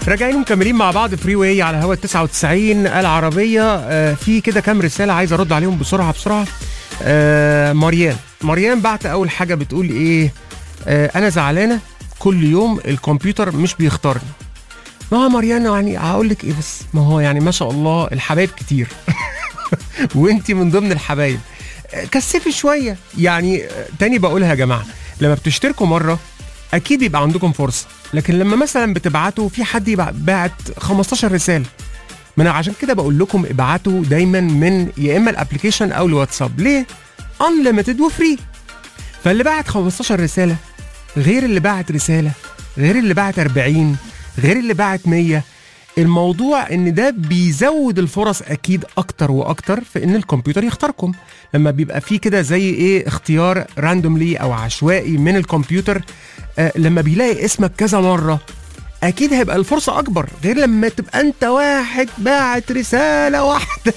راجعين مكملين مع بعض فري واي على هوا 99 العربيه آه في كده كام رساله عايز ارد عليهم بسرعه بسرعه آه مريان مريان بعت اول حاجه بتقول ايه آه انا زعلانه كل يوم الكمبيوتر مش بيختارني ما هو مريان يعني هقول لك ايه بس ما هو يعني ما شاء الله الحبايب كتير وانت من ضمن الحبايب آه، كثفي شويه يعني آه، تاني بقولها يا جماعه لما بتشتركوا مره اكيد يبقى عندكم فرصه لكن لما مثلا بتبعتوا في حد يبقى باعت 15 رساله ما انا عشان كده بقول لكم ابعتوا دايما من يا اما الابلكيشن او الواتساب ليه انليمتد وفري فاللي بعت 15 رساله غير اللي بعت رساله غير اللي بعت 40 غير اللي بعت 100 الموضوع ان ده بيزود الفرص اكيد اكتر واكتر في ان الكمبيوتر يختاركم لما بيبقى فيه كده زي ايه اختيار راندوملي او عشوائي من الكمبيوتر آه لما بيلاقي اسمك كذا مره اكيد هيبقى الفرصه اكبر غير لما تبقى انت واحد باعت رساله واحده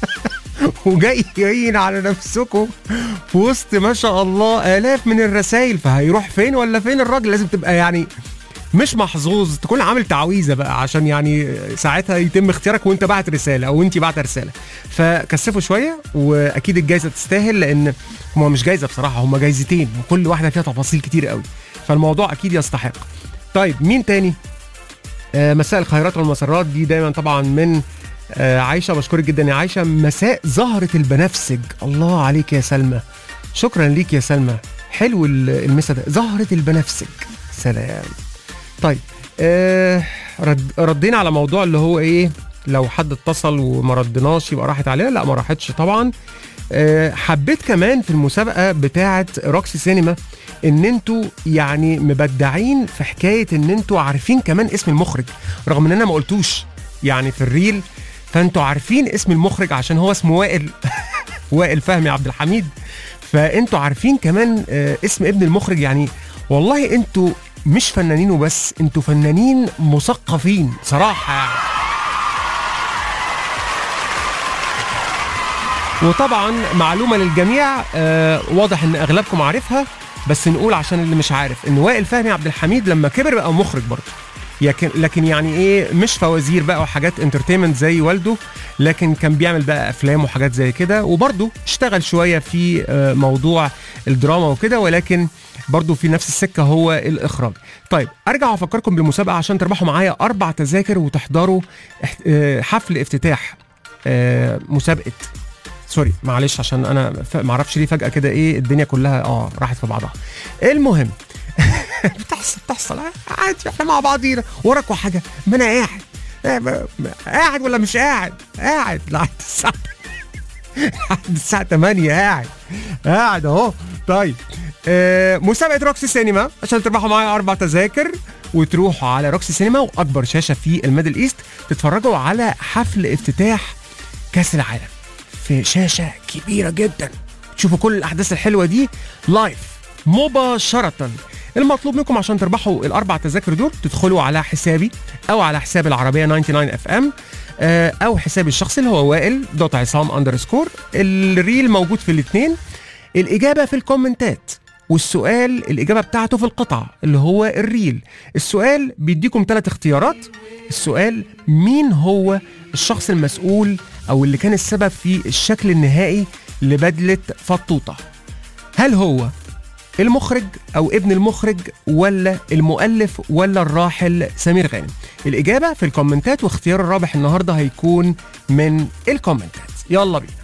وجايين على نفسكم في وسط ما شاء الله الاف من الرسائل فهيروح فين ولا فين الراجل لازم تبقى يعني مش محظوظ تكون عامل تعويذه بقى عشان يعني ساعتها يتم اختيارك وانت بعت رساله او انت بعت رساله فكثفوا شويه واكيد الجائزه تستاهل لان هما مش جايزه بصراحه هما جايزتين وكل واحده فيها تفاصيل كتير قوي فالموضوع اكيد يستحق طيب مين تاني آه مساء الخيرات والمسرات دي دايما طبعا من آه عايشه بشكرك جدا يا عايشه مساء زهره البنفسج الله عليك يا سلمى شكرا ليك يا سلمى حلو ال- المسا ده زهره البنفسج سلام طيب آه رد ردينا على موضوع اللي هو ايه لو حد اتصل وما ردناش يبقى راحت علينا لا ما راحتش طبعا آه حبيت كمان في المسابقه بتاعه روكسي سينما ان انتوا يعني مبدعين في حكايه ان انتوا عارفين كمان اسم المخرج رغم ان انا ما قلتوش يعني في الريل فانتوا عارفين اسم المخرج عشان هو اسمه وائل وائل فهمي عبد الحميد فانتوا عارفين كمان آه، اسم ابن المخرج يعني والله انتوا مش فنانين وبس انتوا فنانين مثقفين صراحه يعني. وطبعا معلومه للجميع آه واضح ان اغلبكم عارفها بس نقول عشان اللي مش عارف ان وائل فهمي عبد الحميد لما كبر بقى مخرج برضه لكن لكن يعني ايه مش فوازير بقى وحاجات انترتينمنت زي والده لكن كان بيعمل بقى افلام وحاجات زي كده وبرضه اشتغل شويه في آه، موضوع الدراما وكده ولكن برضه في نفس السكه هو الاخراج. طيب ارجع افكركم بالمسابقه عشان تربحوا معايا اربع تذاكر وتحضروا احت- آه، حفل افتتاح آه، مسابقه سوري معلش عشان انا ف- معرفش ليه فجاه كده ايه الدنيا كلها اه راحت في بعضها. المهم بتحصل بتحصل عادي احنا مع بعضينا وراكوا حاجه ما انا قاعد آه، ب- ب- قاعد ولا مش قاعد قاعد لحد الساعه لحد الساعه 8 قاعد قاعد اهو طيب آه مسابقه روكسي سينما عشان تربحوا معايا اربع تذاكر وتروحوا على روكسي سينما واكبر شاشه في الميدل ايست تتفرجوا على حفل افتتاح كاس العالم في شاشه كبيره جدا تشوفوا كل الاحداث الحلوه دي لايف مباشره المطلوب منكم عشان تربحوا الاربع تذاكر دول تدخلوا على حسابي او على حساب العربيه 99 اف ام او حسابي الشخصي اللي هو وائل دوت عصام اندرسكور الريل موجود في الاثنين الاجابه في الكومنتات والسؤال الاجابه بتاعته في القطعه اللي هو الريل السؤال بيديكم ثلاث اختيارات السؤال مين هو الشخص المسؤول او اللي كان السبب في الشكل النهائي لبدله فطوطه هل هو المخرج او ابن المخرج ولا المؤلف ولا الراحل سمير غانم الاجابه في الكومنتات واختيار الرابح النهارده هيكون من الكومنتات يلا بينا